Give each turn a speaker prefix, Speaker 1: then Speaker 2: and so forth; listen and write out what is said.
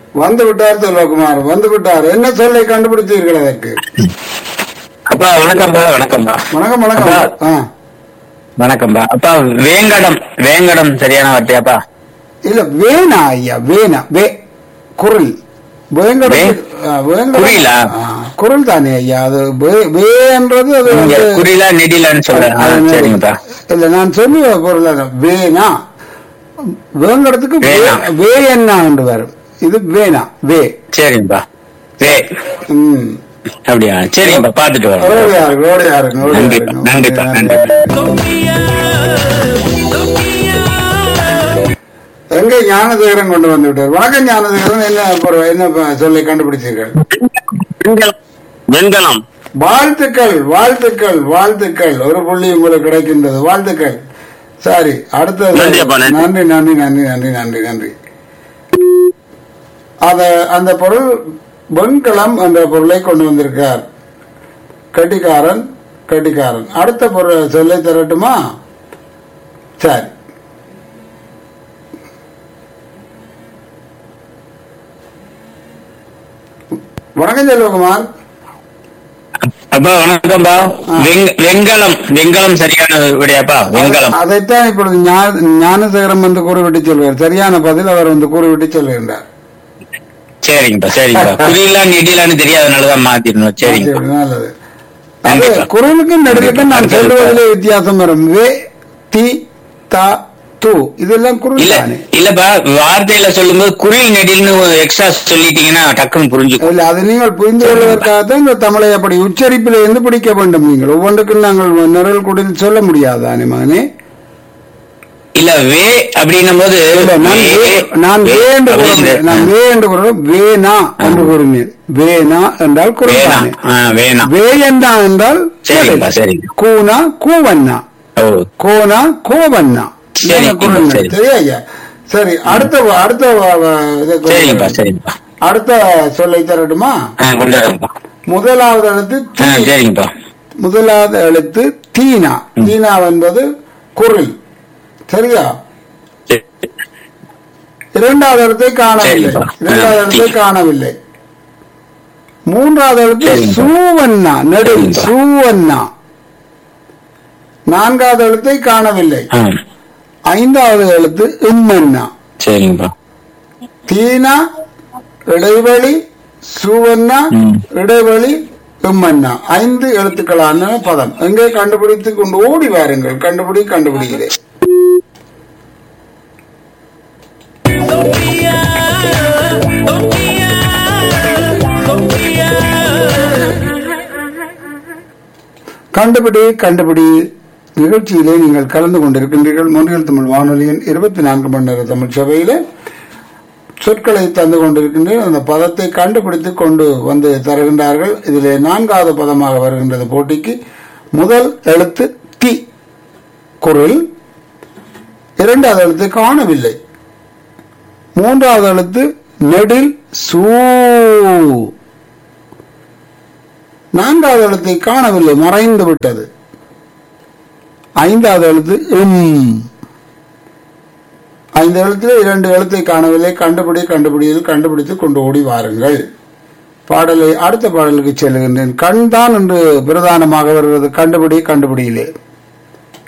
Speaker 1: வந்து விட்டார் செல்வகுமார் வந்து விட்டார் என்ன சொல்லை கண்டுபிடித்தீர்கள் அதற்கு
Speaker 2: அப்பா வணக்கம்பா வணக்கம்பா
Speaker 1: வணக்கம் வணக்கம் ஆ
Speaker 2: வணக்கம்பா அப்பா வேங்கடம் வேங்கடம் சரியான வார்த்தையாப்பா
Speaker 1: இல்ல வேணா ஐயா வேணா வே குரல் வேங்கட
Speaker 2: வே? குறிலா?
Speaker 1: குரல் தானே ஐயா அது வே- வேன்றது அது
Speaker 2: நீங்க
Speaker 1: வந்து-
Speaker 2: குறிலா நெடிலான்னு சொல்றேன் ஆ,
Speaker 1: அது
Speaker 2: சரிங்கப்பா
Speaker 1: இல்ல நான் சொன்ன பொருள் அதான். வேணா வேங்கடத்துக்கு வே-
Speaker 2: வேணா.
Speaker 1: வே என்ன என்று வரும் இது வேணா வே
Speaker 2: சரிங்கப்பா வே
Speaker 1: ம்
Speaker 2: அப்படியா சரிங்கப்பா பாத்துட்டு வரேன்
Speaker 1: ஓடியாரு ஓடியாரு
Speaker 2: நன்றிப்பா நன்றிப்பா நன்றிப்பா
Speaker 1: எங்க ஞானதேகரன் கொண்டு வந்து விட்டார் வணக்கம் ஞானதேகரன் என்ன பொருள், என்ன ப- சொல்லி கண்டுபிடிச்சீர்கள்
Speaker 2: வெண்கலம்
Speaker 1: வாழ்த்துக்கள் வாழ்த்துக்கள் வாழ்த்துக்கள் ஒரு புள்ளி உங்களுக்கு கிடைக்கின்றது வாழ்த்துக்கள் சரி அடுத்தது
Speaker 2: நன்றி அப்பா, நன்றி.
Speaker 1: நன்றி நன்றி நன்றி நன்றி நன்றி நன்றி அத அந்த பொருள் வெண்கலம் என்ற பொருளை கொண்டு வந்திருக்கார் கட்டிக்காரன் கட்டிக்காரன் அடுத்த பொருள் சொல்லை தரட்டுமா சரி வணக்கம் செல்வகுமார்
Speaker 2: அப்பா வணக்கம்பா வெங்க- வெண்கலம் வெண்கலம் சரியான விடையாப்பா வெண்கலம்
Speaker 1: அதைத்தான் இப்பொழுது ஞா- ஞானசேகரம் வந்து கூறிவிட்டு சொல்வார் சரியான பதில் அவர் வந்து கூறிவிட்டு சொல்கின்றார்
Speaker 2: சரிங்கப்பா சரிங்கப்பா குறிலா நெடிலான்னு தெரியாதனாலதான் மாத்திடணும் சரிங்க
Speaker 1: சரி, நல்லது அது
Speaker 2: கண்டிப்பா.
Speaker 1: குரலுக்கும் நடுக்கத்தான் நான்
Speaker 2: கண்டிப்பா.
Speaker 1: சொல்லுவதிலே வித்தியாசம் வரும் வே தி தா து இதெல்லாம் குரல்
Speaker 2: இல்ல
Speaker 1: தானே
Speaker 2: இல்லப்பா வார்த்தையில சொல்லும்போது குரில் நெடில்னு எக்ஸ்ட்ரா சொல்லிட்டீங்கன்னா டக்குன்னு புரிஞ்சுக்கும்
Speaker 1: இல்ல அது நீங்கள் புரிந்து கொள்வதற்காகத்தான் இந்த தமிழை அப்படி உச்சரிப்பில் இருந்து பிடிக்க வேண்டும் நீங்கள் ஒவ்வொன்றுக்கும் நாங்கள் நிரல் குடில் சொல்ல முடியாதானே மகனே
Speaker 2: இல்ல வே அப்படின்னும் போது
Speaker 1: இல்ல நான் வே- நான் வே என்று கூறுகிறேன் நான் வே என்று கூறுகிறேன் வேணா என்று கூறினேன் வேணா என்றால் குரல்
Speaker 2: வேணாம்
Speaker 1: தானே
Speaker 2: ஆ, வேணாம்
Speaker 1: வே என்றா என்றால்
Speaker 2: சரிங்கப்பா சரிங்க
Speaker 1: கூனா கூவண்ணா
Speaker 2: ஓ
Speaker 1: கோனா கோவண்ணா
Speaker 2: சரி,
Speaker 1: இதான குரல்
Speaker 2: சரி.
Speaker 1: சரியா ஐயா சரி அடுத்த வ- அடுத்த வ- வ- இதை கொண்டு
Speaker 2: சரிங்கப்பா
Speaker 1: வரேன்.
Speaker 2: சரிங்கப்பா
Speaker 1: அடுத்த சொல்லை தரட்டுமா
Speaker 2: ஆ கொண்டாடுங்கப்பா
Speaker 1: முதலாவது எழுத்து
Speaker 2: ஆ
Speaker 1: தீ
Speaker 2: சரிங்கப்பா
Speaker 1: முதலாவது எழுத்து தீனா தீனா என்பது குரல் சரியா
Speaker 2: சரி.
Speaker 1: இரண்டாவது எழுத்தை காணவில்லை
Speaker 2: சரிப்பா.
Speaker 1: இரண்டாவது
Speaker 2: ஆ,
Speaker 1: எழுத்தை
Speaker 2: தீ.
Speaker 1: காணவில்லை மூன்றாவது எழுத்து
Speaker 2: சரிப்பா.
Speaker 1: சூவண்ணா நெடில்
Speaker 2: சரிப்பா.
Speaker 1: சூவண்ணா நான்காவது எழுத்தை காணவில்லை
Speaker 2: ஆ
Speaker 1: ஐந்தாவது எழுத்து இம்மண்ணா
Speaker 2: சரிங்கப்பா
Speaker 1: தீனா இடைவெளி சுவண்ணா
Speaker 2: ம்.
Speaker 1: இடைவெளி இம்மண்ணா ஐந்து எழுத்துக்களான பதம் எங்கே கண்டுபிடித்து கொண்டு ஓடி வாருங்கள் கண்டுபிடி கண்டுபிடிக்கிறேன் கண்டுபிடி கண்டுபிடி நிகழ்ச்சியிலே நீங்கள் கலந்து கொண்டிருக்கின்றீர்கள் மொழியல் தமிழ் வானொலியின் இருபத்தி நான்கு மணி நேர தமிழ் சபையிலே சொற்களை தந்து கொண்டிருக்கின்றனர் அந்த பதத்தை கண்டுபிடித்து கொண்டு வந்து தருகின்றார்கள் இதிலே நான்காவது பதமாக வருகின்றது போட்டிக்கு முதல் எழுத்து தி குரல் இரண்டாவது எழுத்து காணவில்லை மூன்றாவது எழுத்து நெடில் சூ நான்காவது எழுத்தை காணவில்லை மறைந்து விட்டது ஐந்தாவது எழுத்து இம் ஐந்து எழுத்தில் இரண்டு எழுத்தை காணவில்லை கண்டுபிடி கண்டுபிடியில் கண்டுபிடித்து கொண்டு ஓடி வாருங்கள் பாடலை அடுத்த பாடலுக்கு செல்கின்றேன் கண் தான் என்று பிரதானமாக வருகிறது கண்டுபிடி கண்டுபிடியிலே